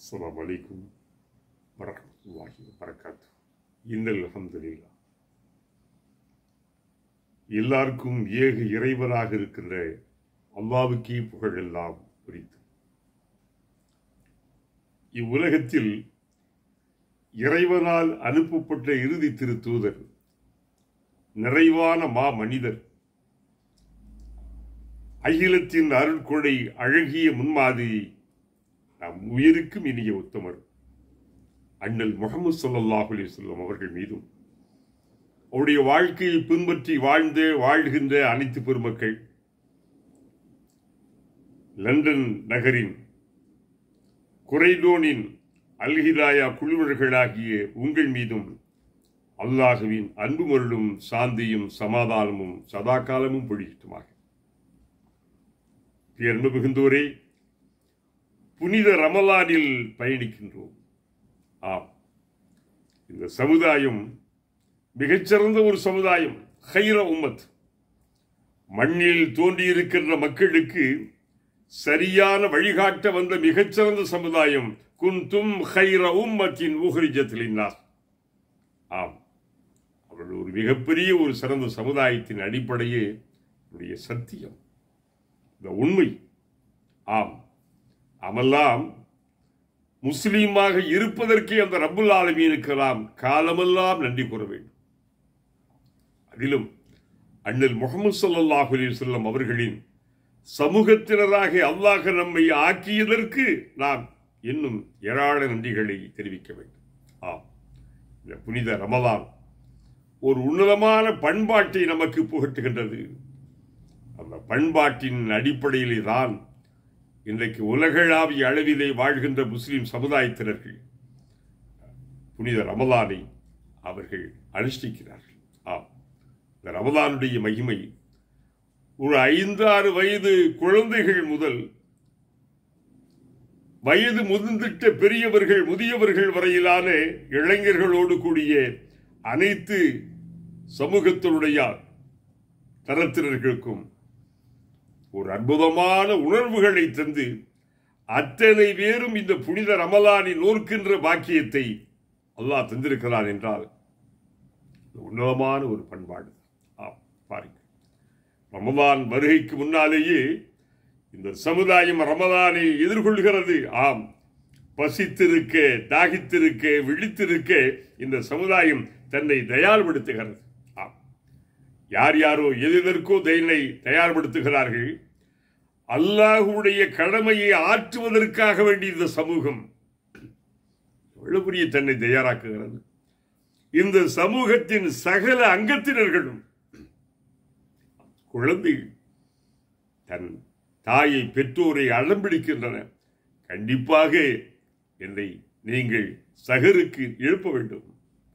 அஸ்ஸலாமு அலைக்கும் வரஹ்மத்துல்லாஹி வபரகாத்து இன்னல் அல்ஹம்துலில்லாஹ் எல்லாருக்கும் ஏக இறைவனாக இருக்கின்ற அல்லாவுக்கே புகழ் எல்லாம் குறித்து இவ்வுலகத்தில் இறைவனால் அனுப்பப்பட்ட இறுதி திருத்தூதர் நிறைவான மா மனிதர் அகிலத்தின் அருட்கொடை அழகிய முன்மாதிரி நம் உயிருக்கும் இனிய உத்தமர் அண்ணல் முகமது ஸல்லல்லாஹு அலைஹி வஸல்லம் அவர்கள் மீதும் அவருடைய வாழ்க்கையை பின்பற்றி வாழ்ந்த வாழ்கின்ற அனைத்து பெருமக்கள் லண்டன் நகரின் குறைதோனின் அல்ஹிதாயா குழுவினர்களாகிய உங்கள் மீதும் அல்லாஹுவின் அன்பு மருளும் சாந்தியும் சமாதானமும் சதாகாலமும் பொழியட்டுமாக பேர்ந்து மிகுந்தோரே புனித ரமலானில் பயணிக்கின்றோம் ஆம் இந்த சமுதாயம் மிகச்சிறந்த ஒரு சமுதாயம் ஹைர உம்மத் மண்ணில் தோன்றியிருக்கின்ற மக்களுக்கு சரியான வழிகாட்ட வந்த மிகச்சிறந்த சமுதாயம் குந்தும் ஹைர உம்மத்தின் ஊகரிஜத்திலினார் ஆம் அவர்கள் ஒரு மிகப்பெரிய ஒரு சிறந்த சமுதாயத்தின் அடிப்படையே உடைய சத்தியம் இந்த உண்மை ஆம் அமெல்லாம் முஸ்லீமாக இருப்பதற்கே அந்த ரப்புல் ஆலமீனுக்கு நாம் காலமெல்லாம் நன்றி கூற வேண்டும் அதிலும் அண்ணல் முகமது ஸல்லல்லாஹு அலைஹி வஸல்லம் அவர்களின் சமூகத்தினராக அல்லாஹ் நம்மை ஆக்கியதற்கு நாம் இன்னும் ஏராள நன்றிகளை தெரிவிக்க வேண்டும் ஆம் இந்த புனித ரமலான் ஒரு உன்னதமான பண்பாட்டை நமக்கு புகட்டுகின்றது அந்த பண்பாட்டின் அடிப்படையிலே தான் இன்றைக்கு உலகளாவிய அளவிலே வாழ்கின்ற முஸ்லிம் சமுதாயத்தினர்கள் புனித ரமலானை அவர்கள் அனுஷ்டிக்கிறார்கள் ஆம் இந்த ரமலானுடைய மகிமை ஒரு ஐந்தாறு வயது குழந்தைகள் முதல் வயது முதிர்ந்திட்ட பெரியவர்கள் முதியவர்கள் வரையிலான இளைஞர்களோடு கூடிய அனைத்து சமூகத்தினுடைய தரத்தினர்களுக்கும் ஒரு அற்புதமான உணர்வுகளை தந்து அத்தனை பேரும் இந்த புனித ரமலானை நோக்கின்ற பாக்கியத்தை அல்லாஹ் தந்திருக்கிறான் என்றால் உன்னதமான ஒரு பண்பாடு ஆம் பாருங்கள் ரமலான் வருகைக்கு முன்னாலேயே இந்த சமுதாயம் ரமலானை எதிர்கொள்கிறது ஆம் பசித்திருக்க தாகித்திருக்க விழித்திருக்க இந்த சமுதாயம் தன்னை தயார்படுத்துகிறது ஆம் யார் யாரோ எதற்கோ தயனை தயார்படுத்துகிறார்கள் அல்லாஹுடைய கடமையை ஆற்றுவதற்காக வேண்டிய இந்த சமூகம் எவ்வளவு பெரிய தன்னை தயாராக்குகிறது இந்த சமூகத்தின் சகல அங்கத்தினர்களும் குழந்தைகள் தன் தாயை பெற்றோரை அலம்பிடிக்கின்றன கண்டிப்பாக என்னை நீங்கள் சகருக்கு எழுப்ப வேண்டும்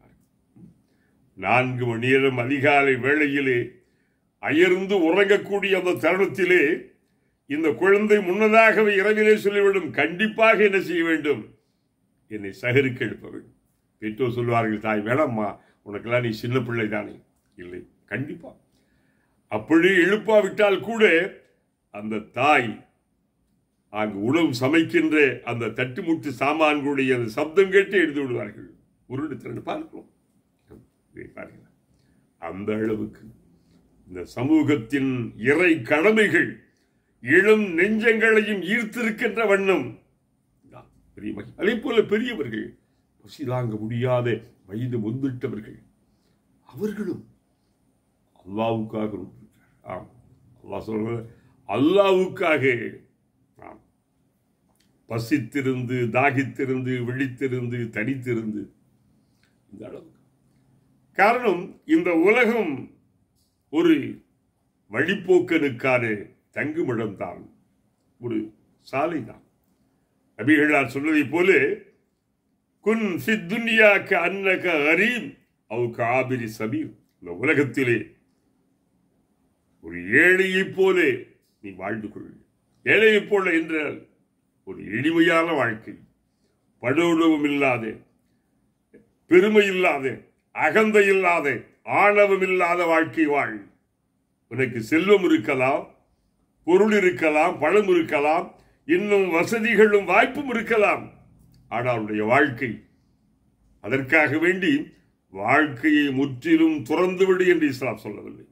நான்கு மணி நேரம் அதிகாலை வேளையிலே அயர்ந்து உறங்கக்கூடிய அந்த தருணத்திலே இந்த குழந்தை முன்னதாகவே இரவிலே சொல்லிவிடும் கண்டிப்பாக என்ன செய்ய வேண்டும் என்னை சகருக்கு எழுப்ப வேண்டும் பெற்றோர் சொல்வார்கள் தாய் வேணாம்மா உனக்கெல்லாம் நீ சின்ன பிள்ளை தானே இல்லை கண்டிப்பா அப்படி எழுப்பாவிட்டால் கூட அந்த தாய் அங்கு உணவு சமைக்கின்ற அந்த தட்டுமுட்டு சாமான்களுடைய அந்த சப்தம் கேட்டு எழுதி விடுவார்கள் உருண்டு திரண்டு பார்க்கிறோம் பாருங்கள் அந்த அளவுக்கு இந்த சமூகத்தின் இறை கடமைகள் இளம் நெஞ்சங்களையும் ஈர்த்திருக்கின்ற வண்ணம் பெரிய மகி அதே போல பெரியவர்கள் பசி தாங்க முடியாத வயது முந்திட்டவர்கள் அவர்களும் அல்லாவுக்காக ஆம் அல்லாஹ் சொல்ற அல்லாவுக்காக ஆம் பசித்திருந்து தாகித்திருந்து விழித்திருந்து தனித்திருந்து இந்த அளவுக்கு காரணம் இந்த உலகம் ஒரு வழிப்போக்கனுக்கான தங்குமிடம் தான் ஒரு சாலை தான் நபிகளார் சொன்னதை போல குன் சித்துன்யாக்க அன்னக அரீம் அவு காபிரி சபீர் இந்த உலகத்திலே ஒரு ஏழையைப் போல நீ வாழ்ந்து கொள் ஏழையைப் போல என்றால் ஒரு எளிமையான வாழ்க்கை படோடவும் இல்லாத பெருமை இல்லாத அகந்தை இல்லாத ஆணவம் இல்லாத வாழ்க்கை வாழ் உனக்கு செல்வம் இருக்கலாம் பொருள் இருக்கலாம் பணம் இருக்கலாம் இன்னும் வசதிகளும் வாய்ப்பும் இருக்கலாம் ஆனால் அவருடைய வாழ்க்கை அதற்காக வேண்டி வாழ்க்கையை முற்றிலும் துறந்துவிடு என்று இஸ்லாம் சொல்லவில்லை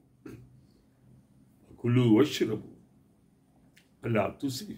குழு வஷ்ரபு அல்லா துசி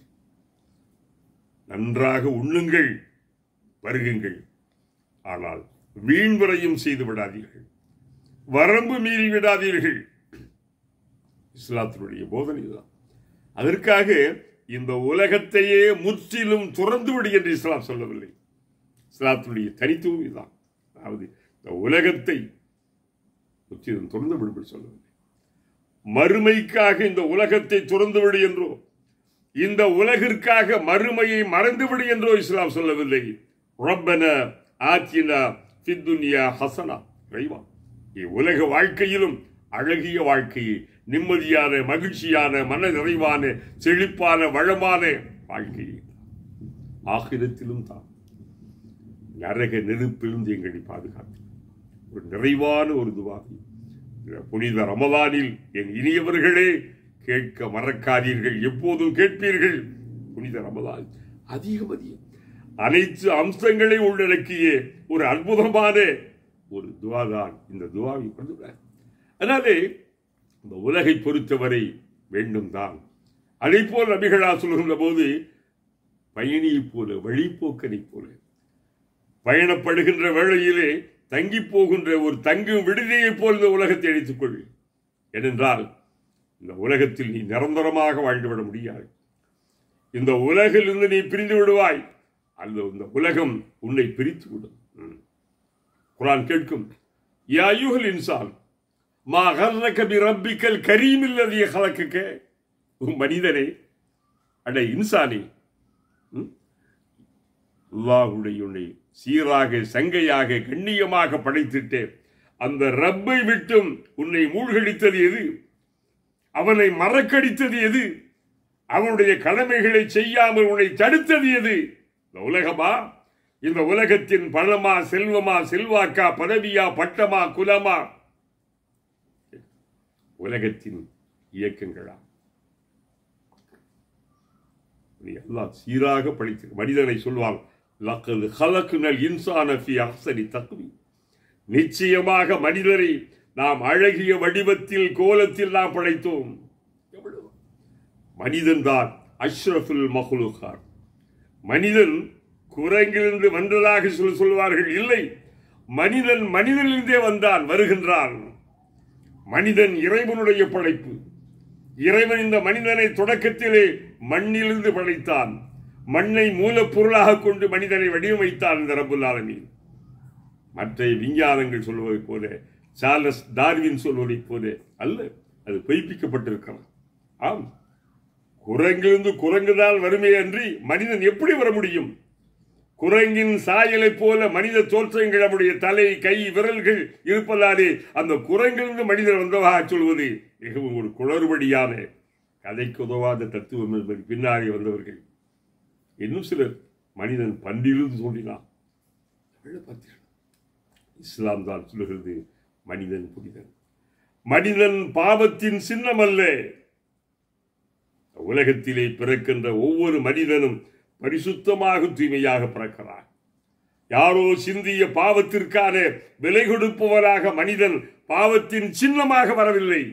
நன்றாக உண்ணுங்கள் வருகுங்கள் ஆனால் வீண் விரையும் செய்து விடாதீர்கள் வரம்பு மீறி விடாதீர்கள் இஸ்லாத்தினுடைய போதனை தான் அதற்காக இந்த உலகத்தையே முற்றிலும் துறந்து விடு என்று இஸ்லாம் சொல்லவில்லை இஸ்லாத்தினுடைய தனித்துவம் இதுதான் அதாவது இந்த உலகத்தை முற்றிலும் துறந்து விடுபடி சொல்லவில்லை மறுமைக்காக இந்த உலகத்தை துறந்து விடு என்றோ இந்த உலகிற்காக மறுமையை மறந்துவிடு என்றோ இஸ்லாம் சொல்லவில்லை ரப்பன ஆத்தினா ஃபித்துன்யா ஹசனா இறைவா உலக வாழ்க்கையிலும் அழகிய வாழ்க்கையை நிம்மதியான மகிழ்ச்சியான மன நிறைவான செழிப்பான வளமான வாழ்க்கையை ஆகிரத்திலும் தான் நரக நெருப்பிலிருந்து எங்களை பாதுகாத்து ஒரு நிறைவான ஒரு துவாகி புனித ரமதானில் என் இனியவர்களே கேட்க மறக்காதீர்கள் எப்போதும் கேட்பீர்கள் புனித ரமதான் அதிகம் அதிகம் அனைத்து அம்சங்களை உள்ளடக்கிய ஒரு அற்புதமான ஒரு துவாதான் இந்த துவாவை கொண்டுள்ளார் அதனாலே இந்த உலகை பொறுத்தவரை வேண்டும் தான் அதை போல் நபிகளா சொல்கின்ற போது பயணியைப் போல வழிபோக்கனைப் போல பயணப்படுகின்ற வேளையிலே தங்கி போகின்ற ஒரு தங்கும் விடுதியைப் போல் இந்த உலகத்தை அழித்துக் கொள் ஏனென்றால் இந்த உலகத்தில் நீ நிரந்தரமாக வாழ்ந்துவிட முடியாது இந்த உலகிலிருந்து நீ பிரிந்து விடுவாய் அல்ல இந்த உலகம் உன்னை பிரித்து விடும் குரான் கேட்கும் யாயுகல் இன்சான் மா கர்ரக பி ரப்பிக்கல் கரீமில்லதிய கலக்கக்க ஒரு மனிதனே அட இன்சானே அல்லாஹுடைய உன்னை சீராக சங்கையாக கண்ணியமாக படைத்திட்டு அந்த ரப்பை விட்டும் உன்னை மூழ்கடித்தது எது அவனை மறக்கடித்தது எது அவனுடைய கடமைகளை செய்யாமல் உன்னை தடுத்தது எது இந்த உலகமா இந்த உலகத்தின் பணமா செல்வமா செல்வாக்கா பதவியா பட்டமா குலமா உலகத்தின் இயக்கங்களா நீ எல்லாம் சீராக படித்து மனிதனை சொல்வான் லக்கது ஹலக்குனல் இன்சான ஃபி அஹ்சனி தக்வி நிச்சயமாக மனிதரை நாம் அழகிய வடிவத்தில் கோலத்தில் நாம் படைத்தோம் எவ்வளவு மனிதன் தான் அஷ்ரஃபுல் மஹ்லூகார் மனிதன் குரங்கிலிருந்து வந்ததாக சொல்ல சொல்வார்கள் இல்லை மனிதன் மனிதனிலிருந்தே வந்தான் வருகின்றான் மனிதன் இறைவனுடைய படைப்பு இறைவன் இந்த மனிதனை தொடக்கத்திலே மண்ணிலிருந்து படைத்தான் மண்ணை மூலப்பொருளாக கொண்டு மனிதனை வடிவமைத்தான் இந்த ரபுல் ஆலமீன் மற்ற விஞ்ஞானங்கள் சொல்வதைப் போல சார்லஸ் டார்வின் சொல்வதைப் போல அல்ல அது பொய்ப்பிக்கப்பட்டிருக்கிறது ஆம் குரங்கிலிருந்து குரங்குதான் வருமே அன்றி மனிதன் எப்படி வர முடியும் குரங்கின் சாயலைப் போல மனித தோற்றங்கள் நம்முடைய தலை கை விரல்கள் இருப்பதாலே அந்த குரங்கிலிருந்து மனிதன் வந்ததாக சொல்வது மிகவும் ஒரு குளறுபடியான கதைக்கு உதவாத தத்துவம் என்பது பின்னாடி வந்தவர்கள் இன்னும் சிலர் மனிதன் பன்றிலிருந்து தோன்றினான் பார்த்தீர்கள் இஸ்லாம் தான் சொல்லுகிறது மனிதன் புனிதன் மனிதன் பாவத்தின் சின்னம் அல்ல உலகத்திலே பிறக்கின்ற ஒவ்வொரு மனிதனும் பரிசுத்தமாக தூய்மையாக பிறக்கிறான் யாரோ சிந்திய பாவத்திற்கான விலை கொடுப்பவராக மனிதன் பாவத்தின் சின்னமாக வரவில்லை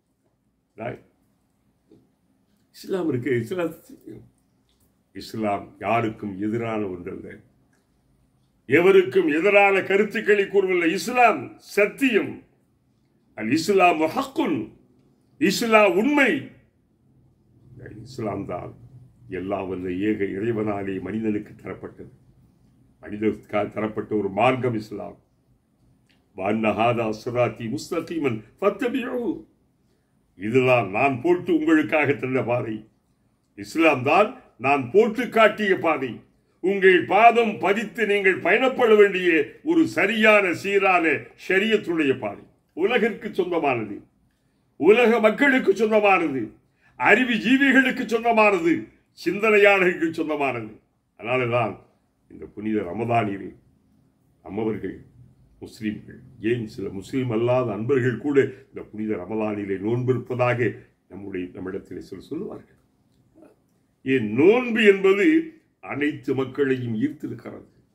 இஸ்லாம் இருக்கு இஸ்லாம் இஸ்லாம் யாருக்கும் எதிரான ஒன்றல்ல எவருக்கும் எதிரான கருத்துக்களை கூறவில்லை இஸ்லாம் சத்தியம் அல் இஸ்லாம் ஹக்குன் இஸ்லாம் உண்மை இஸ்லாம் தான் எல்லா வல்ல ஏக இறைவனாலே மனிதனுக்கு தரப்பட்டது மனிதனுக்காக தரப்பட்ட ஒரு மார்க்கம் இஸ்லாம் வான்னஹாதா சுராத்தி முஸ்தகீமன் ஃபத்தபியூ இதுதான் நான் போட்டு உங்களுக்காக தந்த பாதை இஸ்லாம் தான் நான் போட்டு காட்டிய பாதை உங்கள் பாதம் பதித்து நீங்கள் பயணப்பட வேண்டிய ஒரு சரியான சீரான ஷரியத்துடைய பாதை உலகிற்கு சொந்தமானது உலக மக்களுக்கு சொந்தமானது அறிவு ஜீவிகளுக்கு சொந்தமானது சிந்தனையாளர்களுக்கு சொந்தமானது அதனாலதான் இந்த புனித ரமதானிலே நம்மவர்கள் முஸ்லீம்கள் ஏன் சில முஸ்லீம் அல்லாத அன்பர்கள் கூட இந்த புனித ரமதானிலே நோன்பிருப்பதாக நம்முடைய நம்மிடத்தில் சில சொல்லுவார்கள் ஏன் நோன்பு என்பது அனைத்து மக்களையும் ஈர்த்திருக்கிறது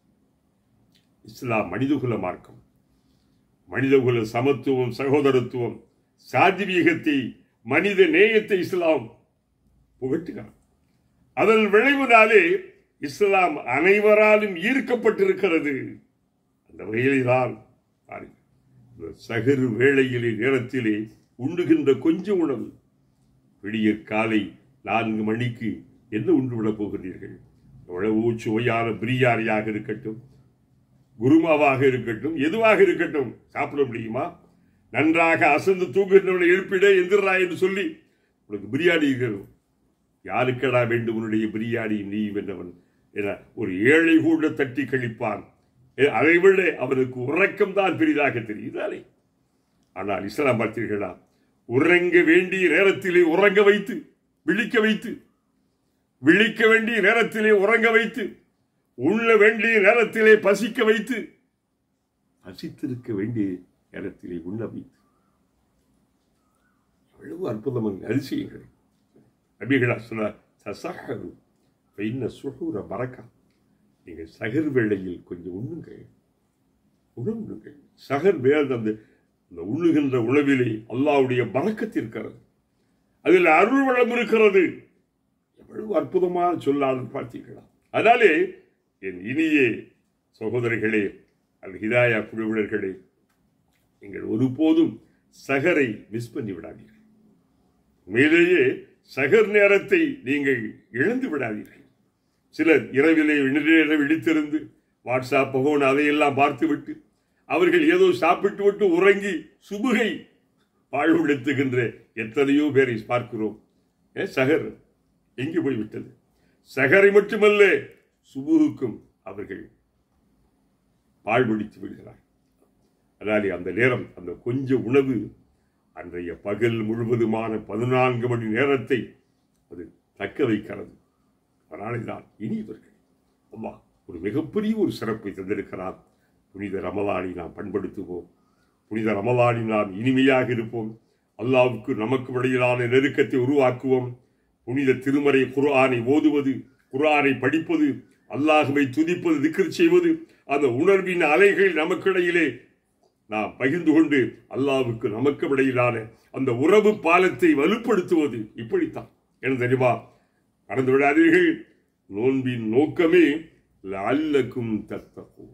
இஸ்லாம் மனிதகுல மார்க்கம் மனிதகுல சமத்துவம் சகோதரத்துவம் சாதிவீகத்தை மனித நேயத்தை இஸ்லாம் புகட்டுகிறார் அதன் விளைவினாலே இஸ்லாம் அனைவராலும் ஈர்க்கப்பட்டிருக்கிறது அந்த வகையிலே தான் பாருங்கள், இந்த சகரு வேளையிலே நேரத்திலே உண்ணுகின்ற கொஞ்சம் உணவு விடியற் காலை நான்கு மணிக்கு என்ன உண்டு விடப் போகிறீர்கள் எவ்வளவு சுவையான பிரியாணியாக இருக்கட்டும் குருமாவாக இருக்கட்டும் எதுவாக இருக்கட்டும் சாப்பிட முடியுமா நன்றாக அசந்து தூங்குகின்றவனை எழுப்பிட எந்திரா என்று சொல்லி உனக்கு பிரியாணி இருக்கிறது யாருக்கடா வேண்டும் உன்னுடைய பிரியாணி நீ வென்றவன் என ஒரு ஏழை கூட தட்டி கழிப்பான் ஏ, அதை விட அவனுக்கு உறக்கம் தான் பெரிதாக தெரியுதானே ஆனால் இஸ்லாம் பார்த்தீர்களா உறங்க வேண்டிய நேரத்திலே உறங்க வைத்து விழிக்க வைத்து விழிக்க வேண்டிய நேரத்திலே உறங்க வைத்து உண்ண வேண்டிய நேரத்திலே பசிக்க வைத்து பசித்திருக்க வேண்டிய நேரத்திலே உண்ண வைத்து எவ்வளவு அற்புதமான அதிசயங்கள் நபிகளா சொன்னார் தசஹரு பெண்ண சுகூர பறக்கா நீங்கள் சகர் வேளையில் கொஞ்சம் உண்ணுங்கள் உணவுங்கள் சகர் வேறு அந்த அந்த உண்ணுகின்ற உணவிலே அல்லாவுடைய பறக்கத்து இருக்கிறது அதில் அருள் வளம் இருக்கிறது எவ்வளவு அற்புதமான சொல்லாளர் பார்த்தீர்களா அதனாலே என் இனிய சகோதரிகளே அல் ஹிதாயா குழுவினர்களே நீங்கள் ஒருபோதும் சகரை மிஸ் பண்ணி விடாதீர்கள் மேலேயே சகர் நேரத்தை நீங்கள் இழந்து விடாதீர்கள் சிலர் இரவிலே நெடுநேரம் விழித்திருந்து வாட்ஸ்அப் பகோன் அதையெல்லாம் பார்த்துவிட்டு அவர்கள் ஏதோ சாப்பிட்டு விட்டு உறங்கி சுபுகை வாழ்வுடுத்துகின்ற எத்தனையோ பேரை பார்க்கிறோம் ஏ சகர் எங்கே போய்விட்டது சகரை மட்டுமல்ல சுபுகுக்கும் அவர்கள் பாழ்படித்து விடுகிறார் அதாவது அந்த நேரம் அந்த கொஞ்ச உணவு அன்றைய பகல் முழுவதுமான பதினான்கு மணி நேரத்தை அது தக்க வைக்கிறது அதனால்தான் இனியவர்கள் அம்மா ஒரு மிகப்பெரிய ஒரு சிறப்பை தந்திருக்கிறார் புனித ரமலானை நாம் பண்படுத்துவோம் புனித ரமலானில் நாம் இனிமையாக இருப்போம் அல்லாவுக்கு நமக்கு இடையிலான நெருக்கத்தை உருவாக்குவோம் புனித திருமறை குர்ஆனை ஓதுவது குர்ஆனை படிப்பது அல்லாஹுவை துதிப்பது திக்ர் செய்வது அந்த உணர்வின் அலைகள் நமக்கிடையிலே நாம் பகிர்ந்து கொண்டு அல்லாவுக்கு நமக்கு இடையிலான அந்த உறவு பாலத்தை வலுப்படுத்துவது இப்படித்தான் என்ன தெரியுமா மறந்து விடாதீர்கள் நோன்பின் நோக்கமே அல்லக்கும் தத்தகும்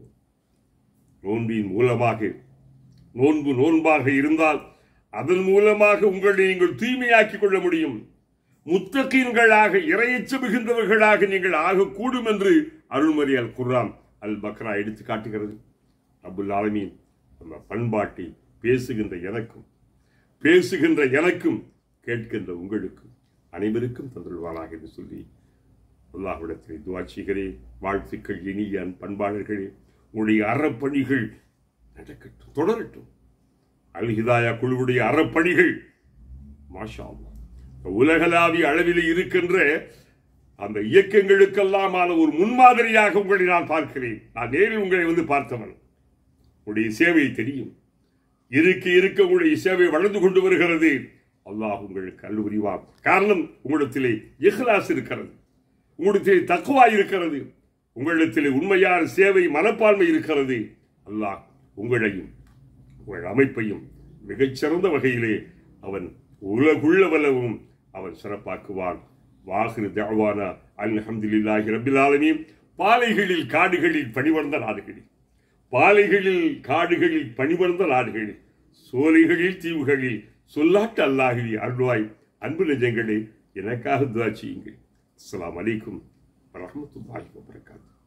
நோன்பின் மூலமாக நோன்பு நோன்பாக இருந்தால் அதன் மூலமாக உங்களை நீங்கள் தூய்மையாக்கிக் கொள்ள முடியும் முத்தகீன்களாக இரையச்ச மிகுந்தவர்களாக நீங்கள் ஆகக்கூடும் என்று அருள்மறை அல் குர்ஆன் அல் பக்ரா எடுத்து காட்டுகிறது அபுல் ஆலமீன் நம்ம பண்பாட்டை பேசுகின்ற எனக்கும் பேசுகின்ற எனக்கும் கேட்கின்ற உங்களுக்கும் அனைவருக்கும் தந்துள்வாராக என்று சொல்லி அல்லாஹ்விடத்தில் துவா செய்கிறேன் வாழ்த்துக்கள் இனிய அன் பண்பாளர்களே உங்களுடைய அறப்பணிகள் நடக்கட்டும் தொடரட்டும் அல் ஹிதாயா குழுவுடைய அறப்பணிகள் மாஷா அல்லாஹ். உலகளாவிய அளவில் இருக்கின்ற அந்த இயக்கங்களுக்கெல்லாமான ஒரு முன்மாதிரியாக உங்களை நான் பார்க்கிறேன் நான் நேரில் உங்களை வந்து பார்த்தவன் உங்களுடைய சேவை தெரியும் இருக்க இருக்க உங்களுடைய சேவை வளர்ந்து கொண்டு வருகிறது அல்லாஹ் உங்களுக்கு அருள் புரிவார் காரணம் உங்களிடத்திலே இஹ்லாஸ் இருக்கிறது உங்களிடத்திலே தக்குவா இருக்கிறது உங்களிடத்திலே உண்மையான சேவை மனப்பான்மை இருக்கிறது அல்லாஹ் உங்களையும் உங்கள் அமைப்பையும் மிகச்சிறந்த வகையிலே அவன் உலகுள்ள வல்லவும் அவன் சிறப்பாக்குவான் வாஹிரு தவானா அல்ஹம்துலில்லாஹி ரப்பில் ஆலமீன் பாலைகளில் காடுகளில் பணிவர்ந்த நாடுகளில் பாலைகளில் காடுகளில் பணிவர்ந்த நாடுகளில் சோலைகளில் தீவுகளில் சொல்லாட்டு அல்லாஹுவி அருள்வாய் அன்பு நெஞ்சங்களே எனக்காக துவா செய்யுங்கள் அஸ்ஸலாமு அலைக்கும் வரஹ்மத்துல்லாஹி வபரகாத்துஹு